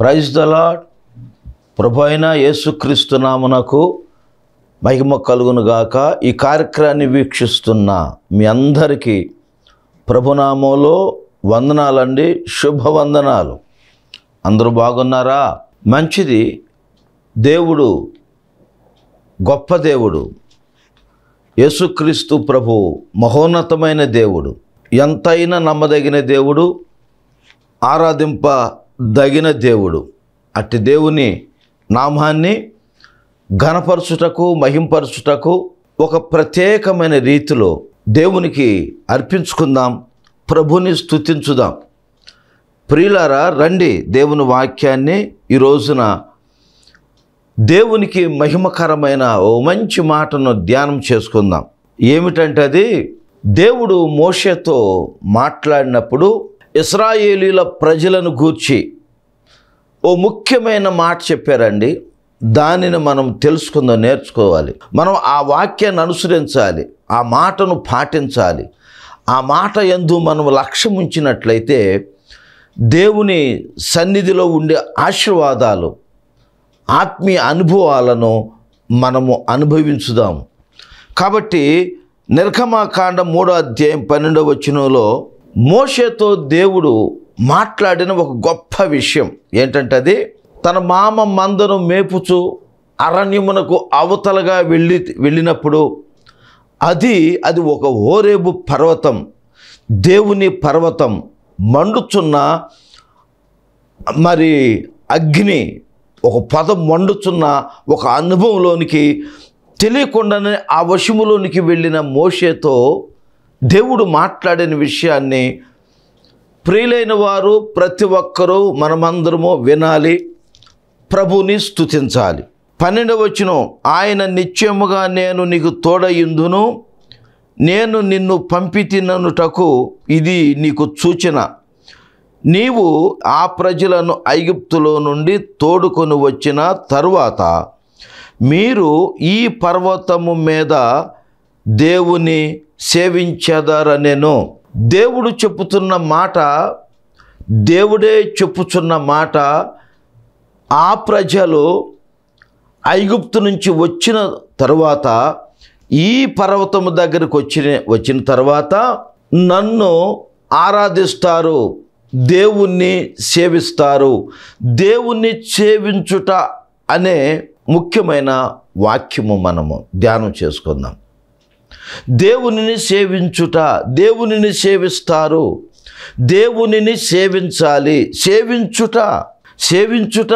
praise the lord ప్రభు అయిన యేసుక్రీస్తు నామునకు మహిమ కలుగును గాక ఈ కార్యక్రమాన్ని వీక్షిస్తున్న మీ అందరికీ ప్రభునామంలో వందనాలండి శుభవందనాలు అందరూ బాగున్నారా మంచిది దేవుడు గొప్ప దేవుడు యేసుక్రీస్తు ప్రభు మహోన్నతమైన దేవుడు ఎంతైనా నమ్మదగిన దేవుడు ఆరాధింపదగిన దేవుడు అట్టి దేవుని నామాన్ని ఘనపరచుటకు మహింపరచుటకు ఒక ప్రత్యేకమైన రీతిలో దేవునికి అర్పించుకుందాం ప్రభుని స్తుతించుదాం ప్రియులారా రండి దేవుని వాక్యాన్ని ఈ రోజున దేవునికి మహిమకరమైన ఓ మంచి మాటను ధ్యానం చేసుకుందాం ఏమిటంటే అది దేవుడు మోషతో మాట్లాడినప్పుడు ఇస్రాయేలీల ప్రజలను గూర్చి ఓ ముఖ్యమైన మాట చెప్పారండి దానిని మనం తెలుసుకుందాం నేర్చుకోవాలి మనం ఆ వాక్యాన్ని అనుసరించాలి ఆ మాటను పాటించాలి ఆ మాట ఎందు మనం లక్ష్యం ఉంచినట్లయితే దేవుని సన్నిధిలో ఉండే ఆశీర్వాదాలు ఆత్మీయ అనుభవాలను మనము అనుభవించుదాం కాబట్టి నిర్గమాకాండ మూడో అధ్యాయం పన్నెండవ వచనంలో మోషేతో దేవుడు మాట్లాడిన ఒక గొప్ప విషయం ఏంటంటే అది తన మామ మందను మేపుచు అరణ్యమునకు అవతలగా వెళ్ళి వెళ్ళినప్పుడు అది అది ఒక ఓరేబు పర్వతం దేవుని పర్వతం మండుచున్న మరి అగ్ని ఒక పదం మండుచున్న ఒక అనుభవంలోనికి తెలియకుండానే ఆ వశములోనికి వెళ్ళిన మోషేతో దేవుడు మాట్లాడిన విషయాన్ని ప్రియులైన వారు ప్రతి ఒక్కరూ మనమందరము వినాలి ప్రభుని స్తుతించాలి పన్నెండవ వచనం ఆయన నిత్యముగా నేను నీకు తోడయిందును నేను నిన్ను పంపితిననుటకు ఇది నీకు సూచన నీవు ఆ ప్రజలను ఐగుప్తులో నుండి తోడుకొని వచ్చిన తరువాత మీరు ఈ పర్వతము మీద దేవుని సేవించదరనెను దేవుడు చెప్పుతున్న మాట దేవుడే చెప్పుచున్న మాట ఆ ప్రజలు ఐగుప్తు నుంచి వచ్చిన తర్వాత ఈ పర్వతము దగ్గరకు వచ్చిన వచ్చిన తర్వాత నన్ను ఆరాధిస్తారు దేవుణ్ణి సేవిస్తారు దేవుణ్ణి సేవించుట అనే ముఖ్యమైన వాక్యము మనము ధ్యానం చేసుకుందాం దేవునిని సేవించుట దేవునిని సేవిస్తారు దేవునిని సేవించాలి సేవించుట సేవించుట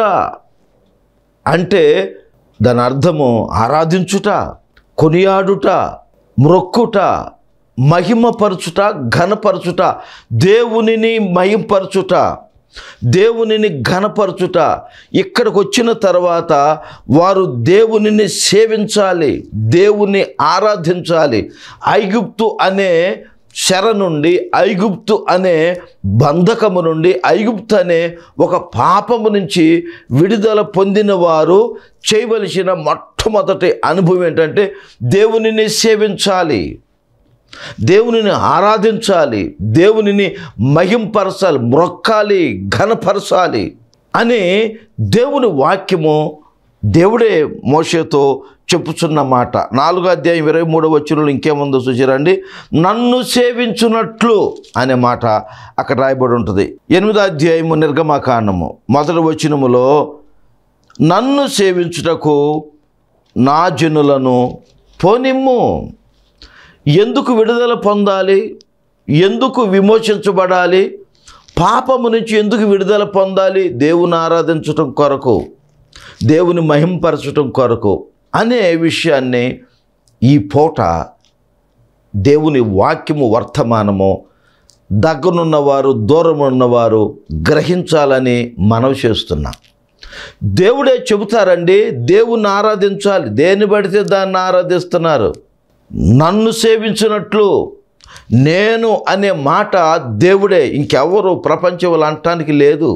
అంటే దాని అర్థము ఆరాధించుట కొనియాడుట మ్రొక్కుట మహిమపరచుట ఘనపరచుట దేవునిని మహింపరచుట దేవునిని ఘనపరచుట ఇక్కడికి వచ్చిన తర్వాత వారు దేవునిని సేవించాలి దేవుని ఆరాధించాలి ఐగుప్తు అనే శర నుండి ఐగుప్తు అనే బంధకము నుండి ఐగుప్తు అనే ఒక పాపము నుంచి విడుదల పొందిన వారు చేయవలసిన మొట్టమొదటి అనుభవం ఏంటంటే దేవునిని సేవించాలి దేవునిని ఆరాధించాలి దేవునిని మహింపరచాలి మ్రొక్కాలి ఘనపరచాలి అని దేవుని వాక్యము దేవుడే మోషతో చెప్పుచున్న మాట నాలుగో అధ్యాయం ఇరవై మూడవ వచ్చినలో ఇంకేముందో చూసారండి నన్ను సేవించున్నట్లు అనే మాట అక్కడ రాయబడి ఉంటుంది ఎనిమిదో అధ్యాయము నిర్గమకాండము మొదటి వచనములో నన్ను సేవించుటకు నా జనులను పోనిమ్ము ఎందుకు విడుదల పొందాలి ఎందుకు విమోచించబడాలి పాపము నుంచి ఎందుకు విడుదల పొందాలి దేవుని ఆరాధించటం కొరకు దేవుని మహింపరచటం కొరకు అనే విషయాన్ని ఈ పూట దేవుని వాక్యము వర్తమానము దగ్గరున్నవారు దూరం ఉన్నవారు గ్రహించాలని మనవి చేస్తున్నా దేవుడే చెబుతారండి దేవుణ్ణి ఆరాధించాలి దేన్ని పడితే దాన్ని ఆరాధిస్తున్నారు నన్ను సేవించినట్లు నేను అనే మాట దేవుడే ఇంకెవరు ప్రపంచంలో అంటానికి లేదు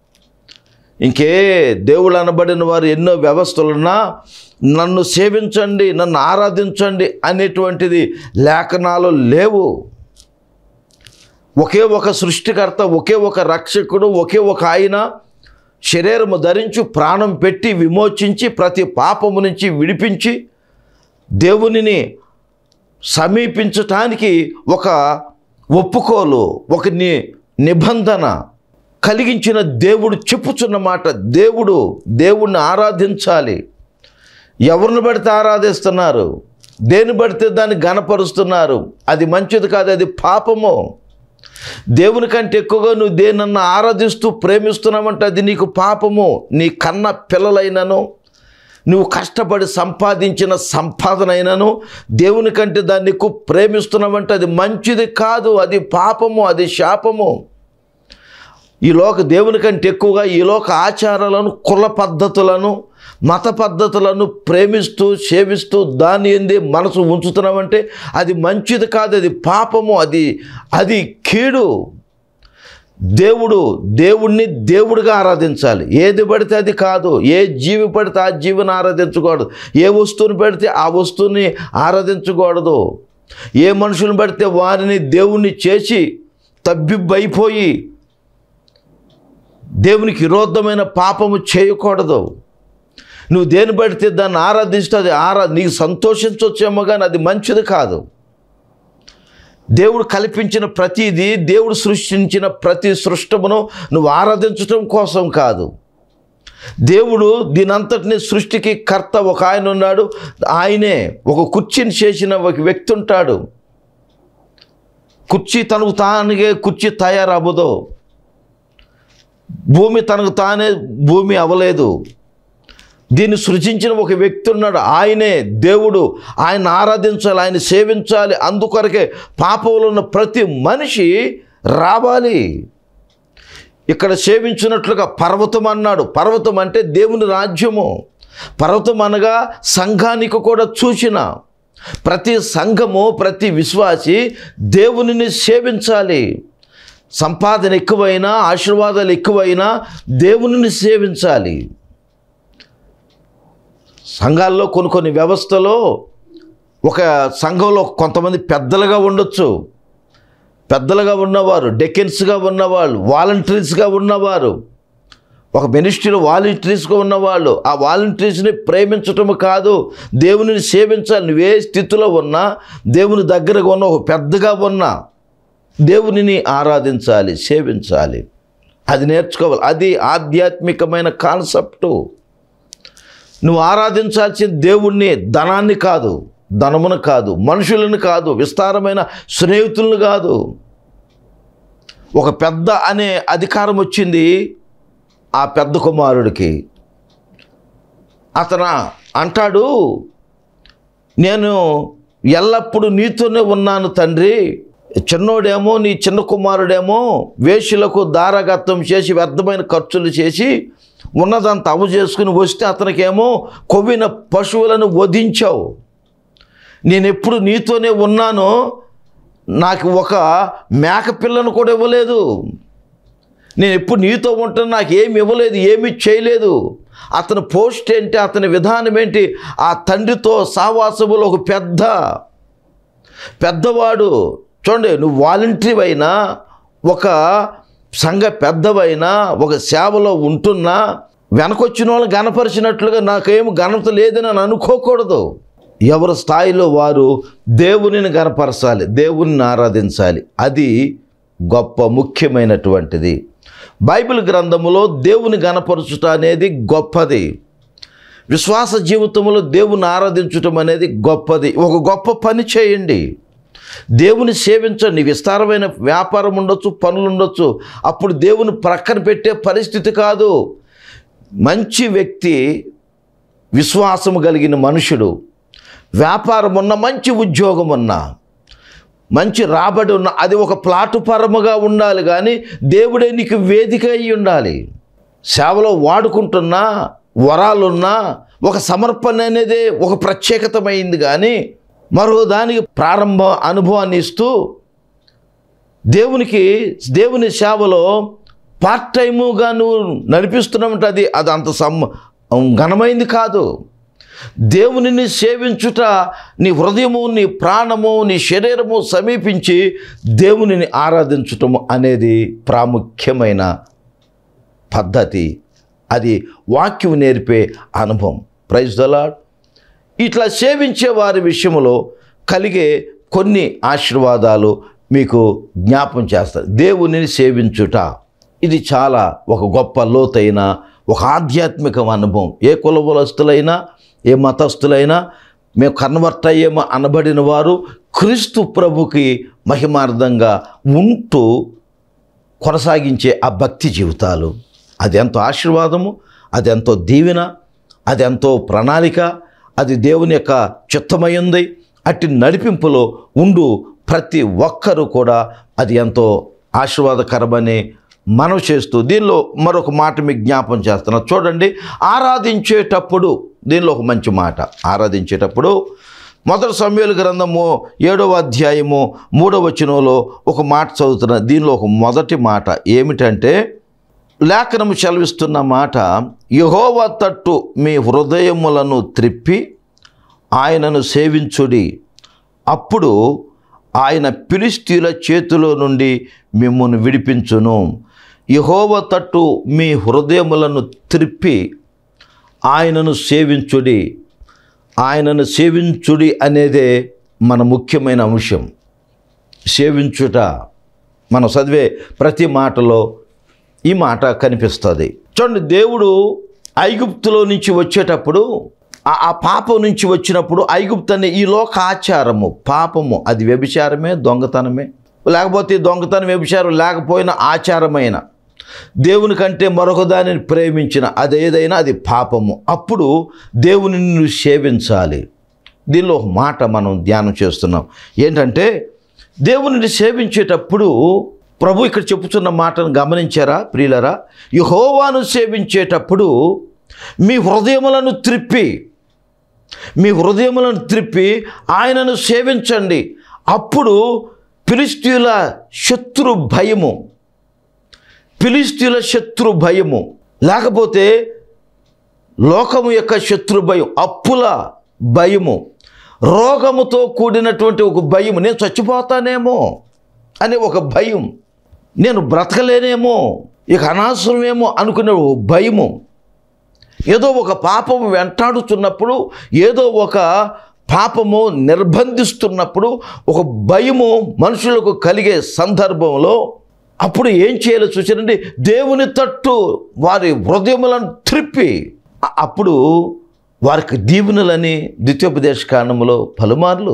ఇంకే దేవుడు అనబడిన వారు ఎన్నో వ్యవస్థలున్నా నన్ను సేవించండి నన్ను ఆరాధించండి అనేటువంటిది లేఖనాలు లేవు ఒకే ఒక సృష్టికర్త ఒకే ఒక రక్షకుడు ఒకే ఒక ఆయన శరీరము ధరించి ప్రాణం పెట్టి విమోచించి ప్రతి పాపము నుంచి విడిపించి దేవునిని సమీపించటానికి ఒక ఒప్పుకోలు ఒక ని నిబంధన కలిగించిన దేవుడు చెప్పుచున్న మాట దేవుడు దేవుణ్ణి ఆరాధించాలి ఎవరిని పడితే ఆరాధిస్తున్నారు దేని పడితే దాన్ని గనపరుస్తున్నారు అది మంచిది కాదు అది పాపము దేవుని కంటే ఎక్కువగా నువ్వు దేనన్నా ఆరాధిస్తూ ప్రేమిస్తున్నావంటే అది నీకు పాపము నీ కన్న పిల్లలైనను నువ్వు కష్టపడి సంపాదించిన సంపాదన అయినను దేవుని కంటే దాన్ని ఎక్కువ ప్రేమిస్తున్నావంటే అది మంచిది కాదు అది పాపము అది శాపము ఈ లోక దేవుని కంటే ఎక్కువగా ఈ లోక ఆచారాలను కుల పద్ధతులను మత పద్ధతులను ప్రేమిస్తూ సేవిస్తూ దాని ఎందే మనసు ఉంచుతున్నామంటే అది మంచిది కాదు అది పాపము అది అది కీడు దేవుడు దేవుణ్ణి దేవుడిగా ఆరాధించాలి ఏది పడితే అది కాదు ఏ జీవి పడితే ఆ జీవిని ఆరాధించకూడదు ఏ వస్తువుని పెడితే ఆ వస్తువుని ఆరాధించకూడదు ఏ మనుషుని పడితే వారిని దేవుణ్ణి చేసి తబ్బిబ్బైపోయి దేవునికి విరోధమైన పాపము చేయకూడదు నువ్వు దేని పడితే దాన్ని ఆరాధిస్తే అది ఆరా నీకు సంతోషించవచ్చేమో కానీ అది మంచిది కాదు దేవుడు కల్పించిన ప్రతిదీ దేవుడు సృష్టించిన ప్రతి సృష్టమును నువ్వు ఆరాధించటం కోసం కాదు దేవుడు దీనంతటిని సృష్టికి కర్త ఒక ఆయన ఉన్నాడు ఆయనే ఒక కుర్చీని చేసిన ఒక వ్యక్తి ఉంటాడు కుర్చీ తనకు తానుగే కుర్చీ తయారవ్వదు భూమి తనకు తానే భూమి అవ్వలేదు దీన్ని సృజించిన ఒక వ్యక్తి ఉన్నాడు ఆయనే దేవుడు ఆయన ఆరాధించాలి ఆయన సేవించాలి అందుకొరకే పాపంలో ఉన్న ప్రతి మనిషి రావాలి ఇక్కడ సేవించినట్లుగా పర్వతం అన్నాడు పర్వతం అంటే దేవుని రాజ్యము పర్వతం అనగా సంఘానికి కూడా చూసిన ప్రతి సంఘము ప్రతి విశ్వాసి దేవునిని సేవించాలి సంపాదన ఎక్కువైనా ఆశీర్వాదాలు ఎక్కువైనా దేవునిని సేవించాలి సంఘాల్లో కొన్ని కొన్ని వ్యవస్థలో ఒక సంఘంలో కొంతమంది పెద్దలుగా ఉండొచ్చు పెద్దలుగా ఉన్నవారు డెకెన్స్గా ఉన్నవాళ్ళు వాలంటీర్స్గా ఉన్నవారు ఒక మినిస్ట్రీలో వాలంటీర్స్గా ఉన్నవాళ్ళు ఆ వాలంటీర్స్ని ప్రేమించటం కాదు దేవునిని సేవించాలి నువ్వే స్థితిలో ఉన్నా దేవుని దగ్గరగా ఉన్న ఒక పెద్దగా ఉన్నా దేవునిని ఆరాధించాలి సేవించాలి అది నేర్చుకోవాలి అది ఆధ్యాత్మికమైన కాన్సెప్టు నువ్వు ఆరాధించాల్సిన దేవుణ్ణి ధనాన్ని కాదు ధనమును కాదు మనుషులను కాదు విస్తారమైన స్నేహితులను కాదు ఒక పెద్ద అనే అధికారం వచ్చింది ఆ పెద్ద కుమారుడికి అతను అంటాడు నేను ఎల్లప్పుడూ నీతోనే ఉన్నాను తండ్రి చిన్నోడేమో నీ చిన్న కుమారుడేమో వేషులకు దారగత్వం చేసి వ్యర్థమైన ఖర్చులు చేసి ఉన్నదంతా అవు చేసుకుని వస్తే అతనికేమో కొవ్విన పశువులను వధించావు నేను ఎప్పుడు నీతోనే ఉన్నానో నాకు ఒక మేక పిల్లను కూడా ఇవ్వలేదు నేను ఎప్పుడు నీతో ఉంటాను నాకు ఏమి ఇవ్వలేదు ఏమి చేయలేదు అతని పోస్ట్ ఏంటి అతని విధానం ఏంటి ఆ తండ్రితో సావాసములో ఒక పెద్ద పెద్దవాడు చూడండి నువ్వు వాలంటరీ అయినా ఒక సంఘ పెద్దవైనా ఒక సేవలో ఉంటున్నా వెనకొచ్చిన వాళ్ళు గనపరిచినట్లుగా నాకేం ఘనత లేదని అని అనుకోకూడదు ఎవరి స్థాయిలో వారు దేవునిని గనపరచాలి దేవునిని ఆరాధించాలి అది గొప్ప ముఖ్యమైనటువంటిది బైబిల్ గ్రంథములో దేవుని గనపరచుట అనేది గొప్పది విశ్వాస జీవితంలో దేవుని ఆరాధించటం అనేది గొప్పది ఒక గొప్ప పని చేయండి దేవుని సేవించండి విస్తారమైన వ్యాపారం ఉండొచ్చు పనులు ఉండొచ్చు అప్పుడు దేవుని ప్రక్కన పెట్టే పరిస్థితి కాదు మంచి వ్యక్తి విశ్వాసము కలిగిన మనుషుడు వ్యాపారం ఉన్న మంచి ఉద్యోగం ఉన్నా మంచి రాబడి ఉన్న అది ఒక ప్లాటుపరముగా ఉండాలి కానీ దేవుడే నీకు వేదిక అయి ఉండాలి సేవలో వాడుకుంటున్నా వరాలున్నా ఒక సమర్పణ అనేది ఒక ప్రత్యేకతమైంది కానీ మరో దానికి ప్రారంభ అనుభవాన్ని ఇస్తూ దేవునికి దేవుని సేవలో పార్ట్ టైముగా నువ్వు నడిపిస్తున్నామంటే అది అది అంత సమ్ ఘనమైంది కాదు దేవునిని సేవించుట నీ హృదయము నీ ప్రాణము నీ శరీరము సమీపించి దేవునిని ఆరాధించటము అనేది ప్రాముఖ్యమైన పద్ధతి అది వాక్యం నేర్పే అనుభవం ప్రైజ్ దలాడ్ ఇట్లా సేవించే వారి విషయంలో కలిగే కొన్ని ఆశీర్వాదాలు మీకు జ్ఞాపం చేస్తారు దేవునిని సేవించుట ఇది చాలా ఒక గొప్ప లోతైన ఒక ఆధ్యాత్మిక అనుభవం ఏ కులవలస్తులైనా ఏ మతస్థులైనా మేము కన్వర్ట్ అయ్యేమో అనబడిన వారు క్రీస్తు ప్రభుకి మహిమార్థంగా ఉంటూ కొనసాగించే ఆ భక్తి జీవితాలు అది ఎంతో ఆశీర్వాదము అది ఎంతో దీవెన అది ఎంతో ప్రణాళిక అది దేవుని యొక్క చిత్తమైంది అట్టి నడిపింపులో ఉండు ప్రతి ఒక్కరూ కూడా అది ఎంతో ఆశీర్వాదకరమని మనవి చేస్తూ దీనిలో మరొక మాట మీకు జ్ఞాపం చేస్తున్నా చూడండి ఆరాధించేటప్పుడు దీనిలో ఒక మంచి మాట ఆరాధించేటప్పుడు మొదటి సమయాల గ్రంథము ఏడవ అధ్యాయము మూడవ వచనంలో ఒక మాట చదువుతున్న దీనిలో ఒక మొదటి మాట ఏమిటంటే లేఖనము సెలవిస్తున్న మాట యహోవ తట్టు మీ హృదయములను త్రిప్పి ఆయనను సేవించుడి అప్పుడు ఆయన పిలిస్తీల చేతిలో నుండి మిమ్మల్ని విడిపించును యహోవ తట్టు మీ హృదయములను త్రిప్పి ఆయనను సేవించుడి ఆయనను సేవించుడి అనేదే మన ముఖ్యమైన అంశం సేవించుట మనం చదివే ప్రతి మాటలో ఈ మాట కనిపిస్తుంది చూడండి దేవుడు ఐగుప్తులో నుంచి వచ్చేటప్పుడు ఆ- ఆ పాపం నుంచి వచ్చినప్పుడు ఐగుప్తు అనే ఈ లోక ఆచారము పాపము అది వ్యభిచారమే దొంగతనమే లేకపోతే ఈ దొంగతనం వ్యభిచారం లేకపోయినా ఆచారమైన దేవుని కంటే మరొక దానిని ప్రేమించిన అదేదైనా అది పాపము అప్పుడు దేవుని నువ్వు సేవించాలి దీనిలో ఒక మాట మనం ధ్యానం చేస్తున్నాం ఏంటంటే దేవునిని సేవించేటప్పుడు ప్రభు ఇక్కడ చెప్పుతున్న మాటను గమనించారా ప్రియులరా యహోవాను సేవించేటప్పుడు మీ హృదయములను త్రిప్పి మీ హృదయములను త్రిప్పి ఆయనను సేవించండి అప్పుడు ఫిలిస్తీయుల శత్రు భయము ఫిలిస్తీయుల శత్రు భయము లేకపోతే లోకము యొక్క శత్రు భయం అప్పుల భయము రోగముతో కూడినటువంటి ఒక భయం నేను చచ్చిపోతానేమో అనే ఒక భయం నేను బ్రతకలేనేమో ఇక అనవసరమేమో అనుకునే ఒక భయము ఏదో ఒక పాపము వెంటాడుతున్నప్పుడు ఏదో ఒక పాపము నిర్బంధిస్తున్నప్పుడు ఒక భయము మనుషులకు కలిగే సందర్భంలో అప్పుడు ఏం చేయాలో చూసారండి దేవుని తట్టు వారి హృదయములను త్రిప్పి అ- అప్పుడు వారికి దీవెనలని ద్వితీయోపదేశ కారణంలో పలుమార్లు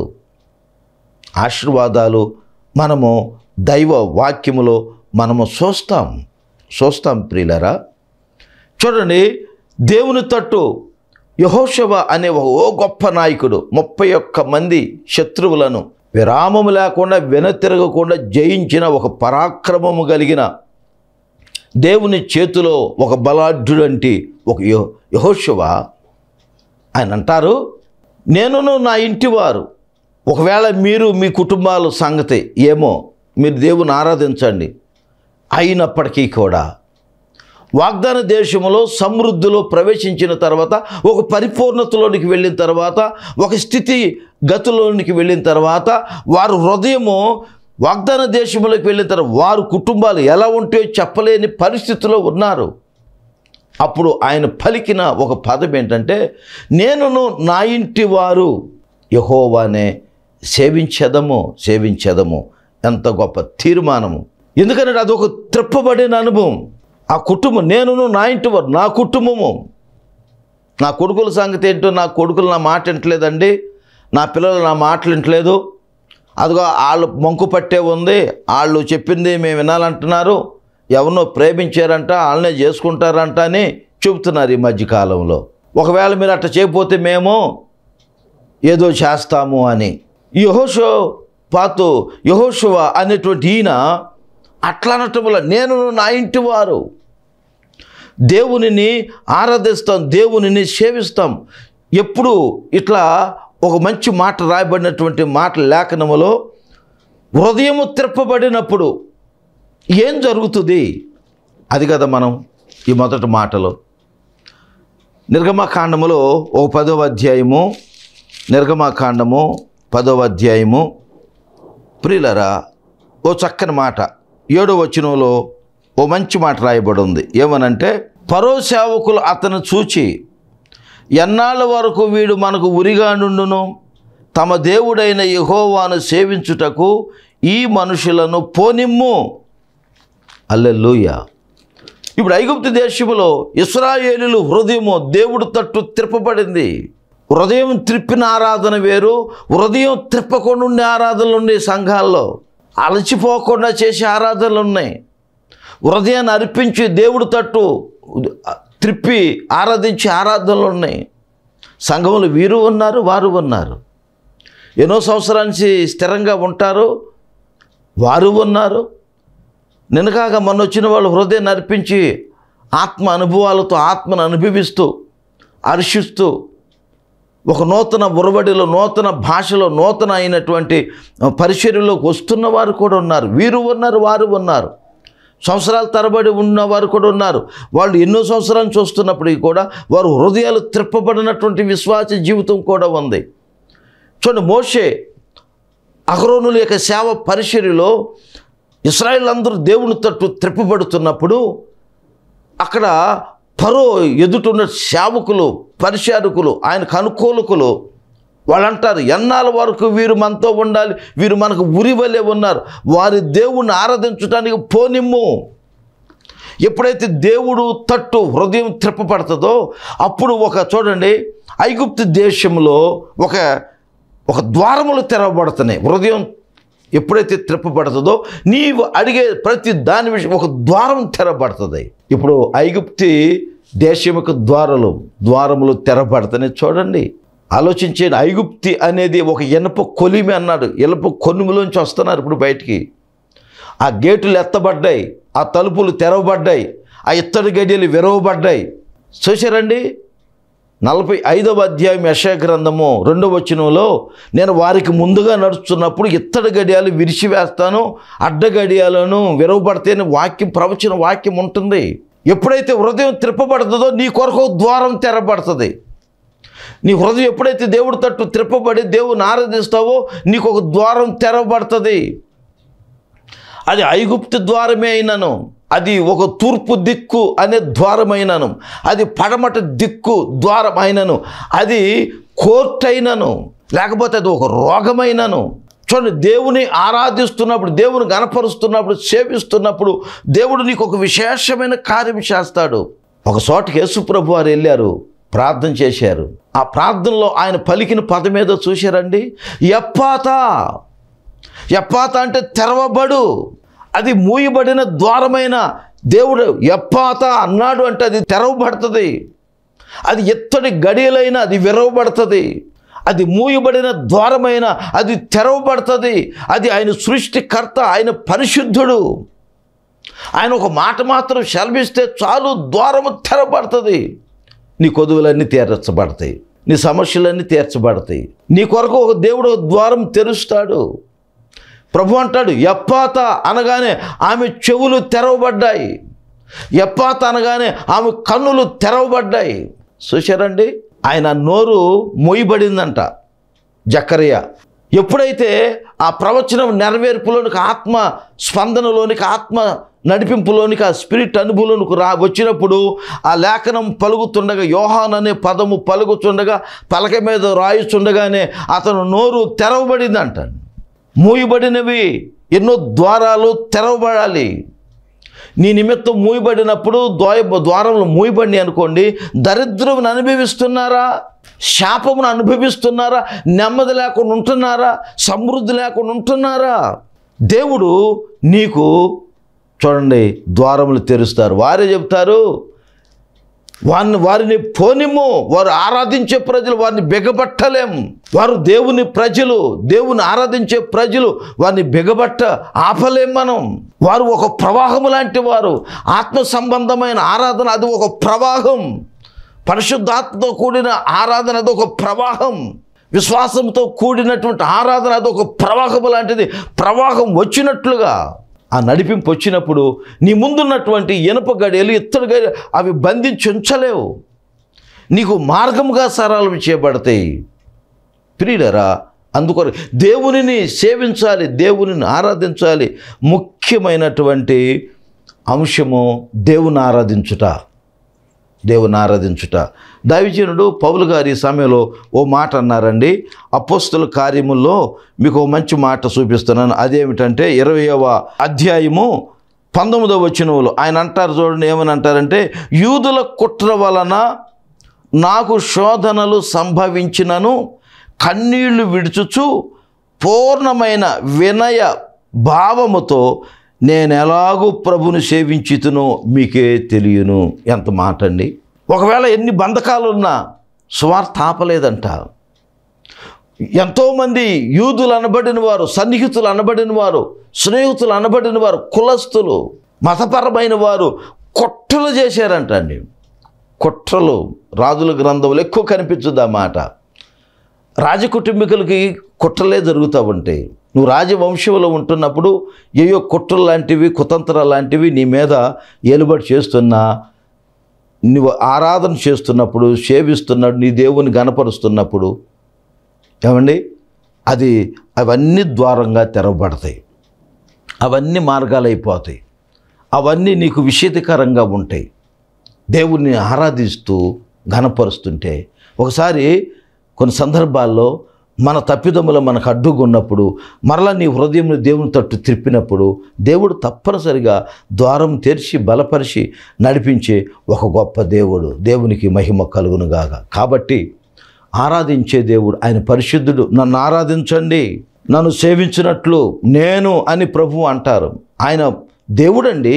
ఆశీర్వాదాలు మనము దైవ వాక్యములో మనము చూస్తాం చూస్తాం ప్రియులరా చూడండి దేవుని తట్టు యహోషవ అనే ఒక ఓ గొప్ప నాయకుడు ముప్పై ఒక్క మంది శత్రువులను విరామము లేకుండా వెనతిరగకుండా జయించిన ఒక పరాక్రమము కలిగిన దేవుని చేతిలో ఒక బలాఢ్యుడంటి ఒక యహో యహోషవ ఆయన అంటారు నేనును నా ఇంటి వారు ఒకవేళ మీరు మీ కుటుంబాల సంగతి ఏమో మీరు దేవుని ఆరాధించండి అయినప్పటికీ కూడా వాగ్దాన దేశంలో సమృద్ధిలో ప్రవేశించిన తర్వాత ఒక పరిపూర్ణతలోనికి వెళ్ళిన తర్వాత ఒక స్థితి గతిలోనికి వెళ్ళిన తర్వాత వారు హృదయము వాగ్దాన దేశంలోకి వెళ్ళిన తర్వాత వారు కుటుంబాలు ఎలా ఉంటాయో చెప్పలేని పరిస్థితిలో ఉన్నారు అప్పుడు ఆయన పలికిన ఒక పదం ఏంటంటే నేనును నా ఇంటి వారు యహోవానే సేవించదము సేవించదము ఎంత గొప్ప తీర్మానము ఎందుకంటే అదొక త్రిప్పబడిన అనుభవం ఆ కుటుంబం నేనును నా ఇంటి వారు నా కుటుంబము నా కొడుకుల సంగతి ఏంటో నా కొడుకులు నా మాట వింటలేదండి నా పిల్లలు నా మాటలు వింటలేదు అదిగో వాళ్ళు మొంకు పట్టే ఉంది వాళ్ళు చెప్పింది మేము వినాలంటున్నారు ఎవరినో ప్రేమించారంట వాళ్ళనే చేసుకుంటారంట అని చెబుతున్నారు ఈ మధ్యకాలంలో ఒకవేళ మీరు అట్లా చేయకపోతే మేము ఏదో చేస్తాము అని యహోషో పాతు యహోషువ అనేటువంటి ఈయన అట్లా అనటం వల్ల నేను నా ఇంటి వారు దేవునిని ఆరాధిస్తాం దేవునిని సేవిస్తాం ఎప్పుడు ఇట్లా ఒక మంచి మాట రాయబడినటువంటి మాట లేఖనములో హృదయము త్రిప్పబడినప్పుడు ఏం జరుగుతుంది అది కదా మనం ఈ మొదటి మాటలో నిర్గమకాండములో ఓ పదవ అధ్యాయము నిర్గమకాండము పదవ అధ్యాయము ప్రియులరా ఓ చక్కని మాట ఏడో వచనంలో ఓ మంచి మాట రాయబడి ఉంది ఏమనంటే పరో సేవకులు అతను చూచి ఎన్నాళ్ళ వరకు వీడు మనకు ఉరిగా నుండును తమ దేవుడైన యెహోవాను సేవించుటకు ఈ మనుషులను పోనిమ్ము అల్లెలుయ ఇప్పుడు ఐగుప్తు దేశంలో ఇస్రాయేలులు హృదయము దేవుడు తట్టు త్రిప్పబడింది హృదయం త్రిప్పిన ఆరాధన వేరు హృదయం త్రిప్పకుండా ఉండే ఆరాధనలు ఉన్నాయి సంఘాల్లో అలసిపోకుండా చేసే ఆరాధనలు ఉన్నాయి హృదయాన్ని అర్పించి దేవుడు తట్టు త్రిప్పి ఆరాధించే ఆరాధనలు ఉన్నాయి సంఘములు వీరు ఉన్నారు వారు ఉన్నారు ఎన్నో సంవత్సరానికి స్థిరంగా ఉంటారు వారు ఉన్నారు నిన్నకాక మొన్న వచ్చిన వాళ్ళు హృదయాన్ని అర్పించి ఆత్మ అనుభవాలతో ఆత్మను అనుభవిస్తూ హర్షిస్తూ ఒక నూతన ఉరవడిలో నూతన భాషలో నూతన అయినటువంటి పరిచర్యలోకి వస్తున్న వారు కూడా ఉన్నారు వీరు ఉన్నారు వారు ఉన్నారు సంవత్సరాల తరబడి ఉన్నవారు కూడా ఉన్నారు వాళ్ళు ఎన్నో సంవత్సరాలు చూస్తున్నప్పటికీ కూడా వారు హృదయాలు త్రిప్పబడినటువంటి విశ్వాస జీవితం కూడా ఉంది చూడండి మోషే అహరోనుల యొక్క సేవ పరిచర్యలో ఇస్రాయిల్ అందరూ దేవుని తట్టు త్రిప్పబడుతున్నప్పుడు అక్కడ పరో ఎదుటున్న సేవకులు పరిచారకులు ఆయనకు అనుకూలకులు వాళ్ళు అంటారు ఎన్నాళ్ళ వరకు వీరు మనతో ఉండాలి వీరు మనకు ఉరి వలె ఉన్నారు వారి దేవుణ్ణి ఆరాధించడానికి పోనిమ్ము ఎప్పుడైతే దేవుడు తట్టు హృదయం త్రిప్పబడుతుందో అప్పుడు ఒక చూడండి ఐగుప్తు దేశంలో ఒక ఒక ద్వారములు తెరవబడుతున్నాయి హృదయం ఎప్పుడైతే త్రిప్పబడుతుందో నీవు అడిగే ప్రతి దాని విషయం ఒక ద్వారం తెరబడుతుంది ఇప్పుడు ఐగుప్తి దేశం యొక్క ద్వారాలు ద్వారములు తెరబడుతున్నాయి చూడండి ఆలోచించే ఐగుప్తి అనేది ఒక ఇనప కొలిమి అన్నాడు ఇనప కొనుములోంచి వస్తున్నారు ఇప్పుడు బయటికి ఆ గేటులు ఎత్తబడ్డాయి ఆ తలుపులు తెరవబడ్డాయి ఆ ఇత్తడి గడియలు విరవబడ్డాయి చూశారండి నలభై ఐదవ అధ్యాయం యశ గ్రంథము రెండవ వచనంలో నేను వారికి ముందుగా నడుస్తున్నప్పుడు ఇత్తడి గడియాలు విరిచివేస్తాను అడ్డ గడియాలను విరవబడితేనే వాక్యం ప్రవచన వాక్యం ఉంటుంది ఎప్పుడైతే హృదయం త్రిప్పబడుతుందో నీ కొరకు ద్వారం తెరబడుతుంది నీ హృదయం ఎప్పుడైతే దేవుడి తట్టు త్రిప్పబడి దేవుని ఆరాధిస్తావో నీకు ఒక ద్వారం తెరవబడుతుంది అది ఐగుప్తు ద్వారమే అయినను అది ఒక తూర్పు దిక్కు అనే ద్వారమైనను అది పడమట దిక్కు ద్వారమైనను అది కోర్ట్ అయినను లేకపోతే అది ఒక రోగమైనను చూడండి దేవుని ఆరాధిస్తున్నప్పుడు దేవుని గనపరుస్తున్నప్పుడు సేవిస్తున్నప్పుడు దేవుడు నీకు ఒక విశేషమైన కార్యం చేస్తాడు ఒక చోటకి యేసుప్రభు వారు వెళ్ళారు ప్రార్థన చేశారు ఆ ప్రార్థనలో ఆయన పలికిన పదం ఏదో చూశారండి ఎప్పాత ఎప్పాత అంటే తెరవబడు అది మూయబడిన ద్వారమైన దేవుడు ఎప్పాత అన్నాడు అంటే అది తెరవబడుతుంది అది ఎత్తడి గడియలైన అది విరవబడుతుంది అది మూయబడిన ద్వారమైన అది తెరవబడుతుంది అది ఆయన సృష్టికర్త ఆయన పరిశుద్ధుడు ఆయన ఒక మాట మాత్రం సెలవిస్తే చాలు ద్వారము తెరబడుతుంది నీ కొదువులన్నీ తీర్చబడతాయి నీ సమస్యలన్నీ తీర్చబడతాయి నీ కొరకు ఒక దేవుడు ఒక ద్వారం తెరుస్తాడు ప్రభు అంటాడు ఎప్పాత అనగానే ఆమె చెవులు తెరవబడ్డాయి ఎప్పాత అనగానే ఆమె కన్నులు తెరవబడ్డాయి చూశారండి ఆయన నోరు మొయ్యబడిందంట జక్కరయ్య ఎప్పుడైతే ఆ ప్రవచనం నెరవేర్పులోనికి ఆత్మ స్పందనలోనికి ఆత్మ నడిపింపులోనికి ఆ స్పిరిట్ అనుభవంలోనికి రా వచ్చినప్పుడు ఆ లేఖనం పలుకుతుండగా యోహాన్ అనే పదము పలుకుతుండగా పలక మీద రాయిచుండగానే అతను నోరు తెరవబడిందంట మూయబడినవి ఎన్నో ద్వారాలు తెరవబడాలి నీ నిమిత్తం మూయబడినప్పుడు ద్వాయ ద్వారములు మూయబడి అనుకోండి దరిద్రమును అనుభవిస్తున్నారా శాపమును అనుభవిస్తున్నారా నెమ్మది లేకుండా ఉంటున్నారా సమృద్ధి లేకుండా ఉంటున్నారా దేవుడు నీకు చూడండి ద్వారములు తెరుస్తారు వారే చెప్తారు వారిని వారిని పోనిమ్ము వారు ఆరాధించే ప్రజలు వారిని బిగబట్టలేం వారు దేవుని ప్రజలు దేవుని ఆరాధించే ప్రజలు వారిని బిగబట్ట ఆపలేం మనం వారు ఒక ప్రవాహం లాంటి వారు ఆత్మ సంబంధమైన ఆరాధన అది ఒక ప్రవాహం పరిశుద్ధాత్మతో కూడిన ఆరాధన అది ఒక ప్రవాహం విశ్వాసంతో కూడినటువంటి ఆరాధన అది ఒక ప్రవాహం లాంటిది ప్రవాహం వచ్చినట్లుగా ఆ నడిపింపు వచ్చినప్పుడు నీ ముందున్నటువంటి ఇనప గడియలు ఇత్తడి గడి అవి బంధించి ఉంచలేవు నీకు మార్గముగా సరళం చేయబడతాయి ప్రియులరా అందుకొర దేవునిని సేవించాలి దేవునిని ఆరాధించాలి ముఖ్యమైనటువంటి అంశము దేవుని ఆరాధించుట దేవుని ఆరాధించుట దైవజనుడు పౌలు గారి ఈ సమయంలో ఓ మాట అన్నారండి అపోస్తుల కార్యముల్లో మీకు ఓ మంచి మాట చూపిస్తున్నాను అదేమిటంటే ఇరవయవ అధ్యాయము పంతొమ్మిదవ వచనంలో ఆయన అంటారు చూడండి ఏమని అంటారంటే యూదుల కుట్ర వలన నాకు శోధనలు సంభవించినను కన్నీళ్లు విడుచుచు పూర్ణమైన వినయ భావముతో నేను ఎలాగూ ప్రభుని సేవించుతునో మీకే తెలియను ఎంత మాట అండి ఒకవేళ ఎన్ని బంధకాలున్నా స్వార్థ ఆపలేదంట ఎంతోమంది యూదులు అనబడిన వారు సన్నిహితులు అనబడిన వారు స్నేహితులు అనబడిన వారు కులస్తులు మతపరమైన వారు కుట్రలు చేశారంట అండి కుట్రలు రాజుల గ్రంథంలో ఎక్కువ కనిపించుద్ది ఆ మాట రాజకుటుంబీకులకి కుట్రలే జరుగుతూ ఉంటాయి నువ్వు రాజవంశంలో ఉంటున్నప్పుడు ఏయో కుట్రలు లాంటివి కుతంత్రాలు లాంటివి నీ మీద ఏలుబడి చేస్తున్నా నువ్వు ఆరాధన చేస్తున్నప్పుడు సేవిస్తున్నప్పుడు నీ దేవుని గనపరుస్తున్నప్పుడు ఏమండి అది అవన్నీ ద్వారంగా తెరవబడతాయి అవన్నీ మార్గాలు అయిపోతాయి అవన్నీ నీకు విషేదకరంగా ఉంటాయి దేవుణ్ణి ఆరాధిస్తూ ఘనపరుస్తుంటే ఒకసారి కొన్ని సందర్భాల్లో మన తప్పిదములు మనకు అడ్డుగున్నప్పుడు మరలా నీ హృదయం దేవుని తట్టు త్రిప్పినప్పుడు దేవుడు తప్పనిసరిగా ద్వారం తెరిచి బలపరిచి నడిపించే ఒక గొప్ప దేవుడు దేవునికి మహిమ కలుగునుగాక కాబట్టి ఆరాధించే దేవుడు ఆయన పరిశుద్ధుడు నన్ను ఆరాధించండి నన్ను సేవించినట్లు నేను అని ప్రభు అంటారు ఆయన దేవుడండి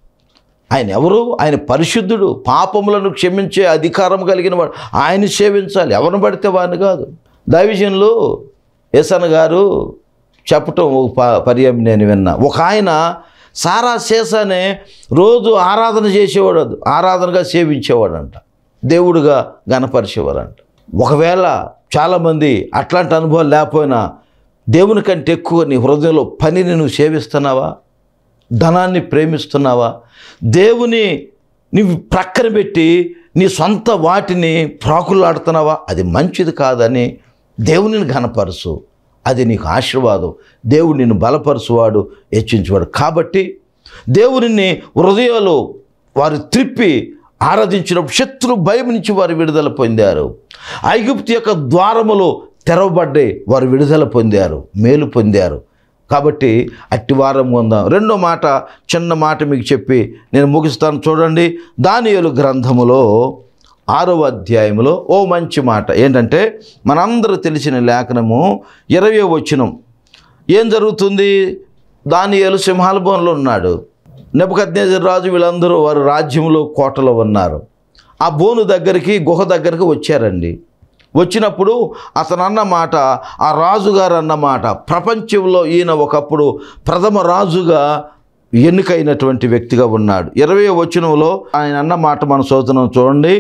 ఆయన ఎవరు ఆయన పరిశుద్ధుడు పాపములను క్షమించే అధికారం కలిగిన వాడు ఆయన సేవించాలి ఎవరిని పడితే వాడిని కాదు దైవజనులు ఏసన్ గారు చెప్పటం ఒక ప- పర్యాయం నేను విన్నా ఒక ఆయన సారా శేషానే రోజు ఆరాధన చేసేవాడు ఆరాధనగా సేవించేవాడంట దేవుడుగా గణపరిచేవారంట ఒకవేళ చాలామంది అట్లాంటి అనుభవం లేకపోయినా దేవుని కంటే ఎక్కువ నీ హృదయంలో పనిని నువ్వు సేవిస్తున్నావా ధనాన్ని ప్రేమిస్తున్నావా దేవుని నీవు ప్రక్కన పెట్టి నీ సొంత వాటిని ప్రాకులాడుతున్నావా అది మంచిది కాదని దేవునిని ఘనపరుచు అది నీకు ఆశీర్వాదం దేవుడు నిన్ను బలపరుచువాడు హెచ్చించువాడు కాబట్టి దేవునిని హృదయాలు వారు త్రిప్పి ఆరాధించినప్పుడు శత్రు భయం నుంచి వారు విడుదల పొందారు ఐగుప్తు యొక్క ద్వారములు తెరవబడ్డాయి వారు విడుదల పొందారు మేలు పొందారు కాబట్టి అట్టి వారం ఉందాం రెండో మాట చిన్న మాట మీకు చెప్పి నేను ముగిస్తాను చూడండి దానియలు గ్రంథములో ఆరవ అధ్యాయంలో ఓ మంచి మాట ఏంటంటే మనందరూ తెలిసిన లేఖనము ఇరవై వచనం ఏం జరుగుతుంది దానియేలు సింహాల బోన్లో ఉన్నాడు నెపకద్నేజర్ రాజు వీళ్ళందరూ వారి రాజ్యంలో కోటలో ఉన్నారు ఆ బోను దగ్గరికి గుహ దగ్గరికి వచ్చారండి వచ్చినప్పుడు అతను అన్న మాట ఆ రాజుగారు అన్న మాట ప్రపంచంలో ఈయన ఒకప్పుడు ప్రథమ రాజుగా ఎన్నికైనటువంటి వ్యక్తిగా ఉన్నాడు ఇరవై వచనంలో ఆయన అన్న మాట మన సోదనం చూడండి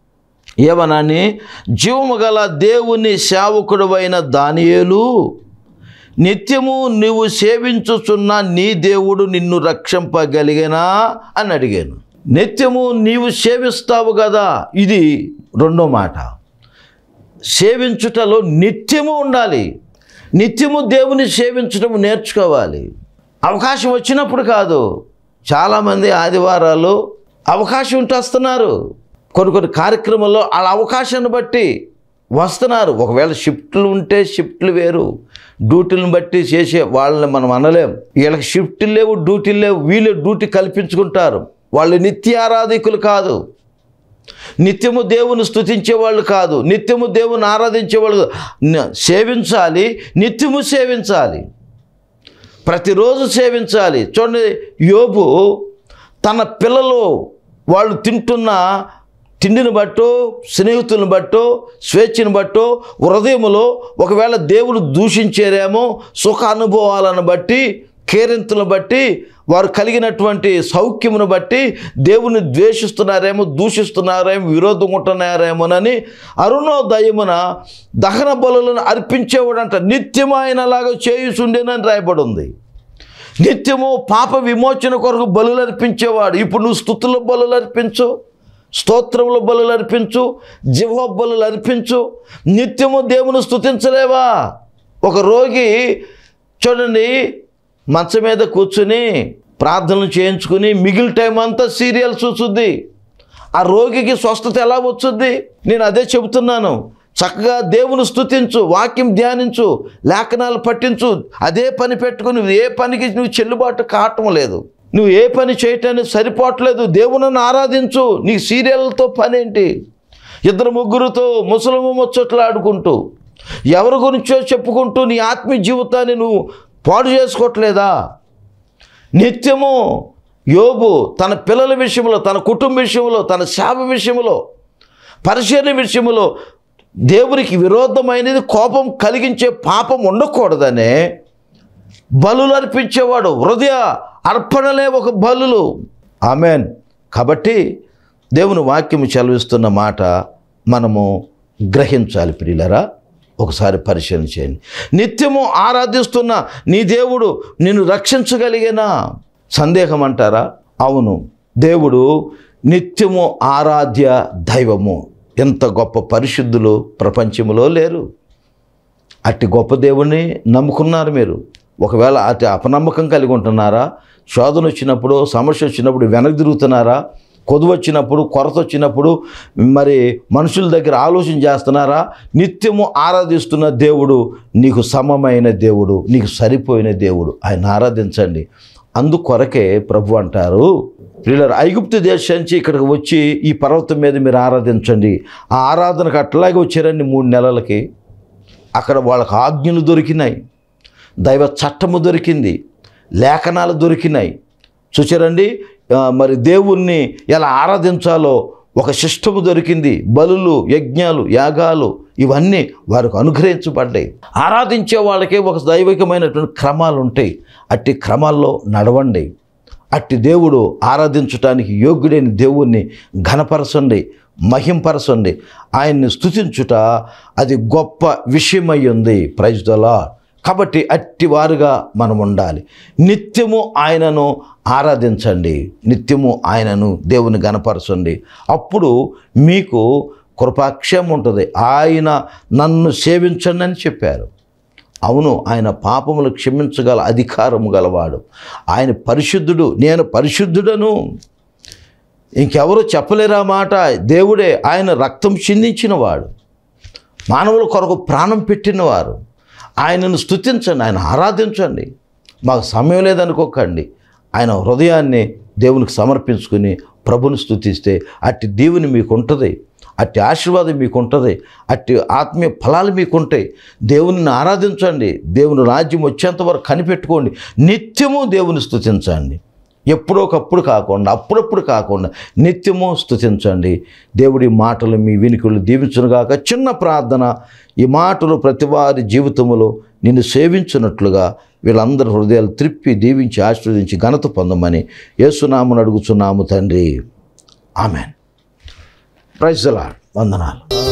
ఏమనని జీవము గల దేవుని సేవకుడువైన దానియేలు నిత్యము నువ్వు సేవించుచున్న నీ దేవుడు నిన్ను రక్షింపగలిగనా అని అడిగాను నిత్యము నీవు సేవిస్తావు కదా ఇది రెండో మాట సేవించుటలో నిత్యము ఉండాలి నిత్యము దేవుని సేవించడం నేర్చుకోవాలి అవకాశం వచ్చినప్పుడు కాదు చాలామంది ఆదివారాలు అవకాశం ఉంటే వస్తున్నారు కొన్ని కొన్ని కార్యక్రమాల్లో వాళ్ళ అవకాశాన్ని బట్టి వస్తున్నారు ఒకవేళ షిఫ్ట్లు ఉంటే షిఫ్ట్లు వేరు డ్యూటీలను బట్టి చేసే వాళ్ళని మనం అనలేం వీళ్ళకి షిఫ్ట్లు లేవు డ్యూటీలు లేవు వీళ్ళు డ్యూటీ కల్పించుకుంటారు వాళ్ళు నిత్యారాధికులు కాదు నిత్యము దేవుని స్తుతించే వాళ్ళు కాదు నిత్యము దేవుని ఆరాధించే వాళ్ళు న- సేవించాలి నిత్యము సేవించాలి ప్రతిరోజు సేవించాలి చూడండి యోబు తన పిల్లలు వాళ్ళు తింటున్న తిండిని బట్టో స్నేహితులను బట్టో స్వేచ్ఛను బట్టో హృదయములో ఒకవేళ దేవుడు దూషించారేమో సుఖ అనుభవాలను బట్టి కేరింతలను బట్టి వారు కలిగినటువంటి సౌఖ్యమును బట్టి దేవుని ద్వేషిస్తున్నారేమో దూషిస్తున్నారేమో విరోధం ఉంటున్నారేమోనని అరుణోదయమున దహన బలులను అర్పించేవాడంట నిత్యం ఆయనలాగా చేయుచుండేనని రాయబడి ఉంది నిత్యము పాప విమోచన కొరకు బలులు అర్పించేవాడు ఇప్పుడు నువ్వు స్థుతుల బలులు అర్పించు స్తోత్రముల బలులు అర్పించు జిహ్వ బలులు అర్పించు నిత్యము దేవుని స్తుతించలేవా ఒక రోగి చూడండి మంచం మీద కూర్చుని ప్రార్థనలు చేయించుకుని మిగిలిన టైం అంతా సీరియల్ చూసుద్ది ఆ రోగికి స్వస్థత ఎలా వచ్చుద్ది నేను అదే చెబుతున్నాను చక్కగా దేవుని స్తుతించు వాక్యం ధ్యానించు లేఖనాలు పట్టించు అదే పని పెట్టుకుని నువ్వు ఏ పనికి నువ్వు చెల్లుబాటు కావటం లేదు నువ్వు ఏ పని చేయటానికి సరిపోవట్లేదు దేవుని ఆరాధించు నీ సీరియల్తో పనేంటి ఇద్దరు ముగ్గురుతో ముసలము ముచ్చట్లు ఆడుకుంటూ ఎవరి గురించో చెప్పుకుంటూ నీ ఆత్మీయ జీవితాన్ని నువ్వు పాడు చేసుకోవట్లేదా నిత్యము యోబు తన పిల్లల విషయంలో తన కుటుంబ విషయంలో తన సేవ విషయంలో పరిశీలన విషయంలో దేవునికి విరోధమైనది కోపం కలిగించే పాపం ఉండకూడదనే బలులు అర్పించేవాడు హృదయ అర్పణలే ఒక బలులు ఆమెన్ కాబట్టి దేవుని వాక్యము చదివిస్తున్న మాట మనము గ్రహించాలి ప్రియులరా ఒకసారి పరిశీలన చేయండి నిత్యము ఆరాధిస్తున్న నీ దేవుడు నిన్ను రక్షించగలిగేనా సందేహం అంటారా అవును దేవుడు నిత్యము ఆరాధ్య దైవము ఎంత గొప్ప పరిశుద్ధులు ప్రపంచంలో లేరు అట్టి గొప్ప దేవుణ్ణి నమ్ముకున్నారు మీరు ఒకవేళ అతి అపనమ్మకం కలిగి ఉంటున్నారా శోధన వచ్చినప్పుడు సమస్య వచ్చినప్పుడు వెనక్కి తిరుగుతున్నారా కొదువు వచ్చినప్పుడు కొరత వచ్చినప్పుడు మరి మనుషుల దగ్గర ఆలోచన చేస్తున్నారా నిత్యము ఆరాధిస్తున్న దేవుడు నీకు సమమైన దేవుడు నీకు సరిపోయిన దేవుడు ఆయన ఆరాధించండి అందుకొరకే ప్రభు అంటారు ప్రియులారు ఐగుప్తు దేశం నుంచి ఇక్కడికి వచ్చి ఈ పర్వతం మీద మీరు ఆరాధించండి ఆ ఆరాధనకు అట్లాగే వచ్చారండి మూడు నెలలకి అక్కడ వాళ్ళకి ఆజ్ఞలు దొరికినాయి దైవ చట్టము దొరికింది లేఖనాలు దొరికినాయి చూచారండి ఆ, మరి దేవుణ్ణి ఎలా ఆరాధించాలో ఒక సిస్టము దొరికింది బలులు యజ్ఞాలు యాగాలు ఇవన్నీ వారికి అనుగ్రహించబడ్డాయి ఆరాధించే వాళ్ళకే ఒక దైవికమైనటువంటి క్రమాలు ఉంటాయి అట్టి క్రమాల్లో నడవండి అట్టి దేవుడు ఆరాధించటానికి యోగ్యుడైన దేవుణ్ణి ఘనపరచండి మహింపరచండి ఆయన్ని స్తుతించుట అది గొప్ప విషయమై ఉంది ప్రైజ్ ద లార్డ్ కాబట్టి అట్టి వారుగా మనం ఉండాలి నిత్యము ఆయనను ఆరాధించండి నిత్యము ఆయనను దేవుని గనపరచండి అప్పుడు మీకు కృపాక్షేమం ఉంటుంది ఆయన నన్ను సేవించండి అని చెప్పారు అవును ఆయన పాపములు క్షమించగల అధికారము గలవాడు ఆయన పరిశుద్ధుడు నేను పరిశుద్ధుడను ఇంకెవరు చెప్పలేరా మాట దేవుడే ఆయన రక్తం చిందించినవాడు మానవుల కొరకు ప్రాణం పెట్టినవారు ఆయనను స్తుతించండి ఆయన ఆరాధించండి మాకు సమయం లేదనుకోకండి ఆయన హృదయాన్ని దేవునికి సమర్పించుకుని ప్రభుని స్తుతిస్తే అట్టి దేవుని మీకు ఉంటుంది అట్టి ఆశీర్వాదం మీకు ఉంటుంది అట్టి ఆత్మీయ ఫలాలు మీకు ఉంటాయి దేవుని ఆరాధించండి దేవుని రాజ్యం వచ్చేంత వరకు కనిపెట్టుకోండి నిత్యము దేవుని స్తుతించండి ఎప్పుడోకప్పుడు కాకుండా అప్పుడప్పుడు కాకుండా నిత్యము స్తుతించండి దేవుడి మాటలు మీ వినికులు దీవించునుగాక చిన్న ప్రార్థన ఈ మాటలు ప్రతి వారి జీవితంలో నిన్ను సేవించున్నట్లుగా వీళ్ళందరి హృదయాలు త్రిప్పి దీవించి ఆశీర్వదించి ఘనత పొందమని యేసునామను అడుగుచున్నాము తండ్రి ఆమెన్ ప్రైజ్ వందనాలు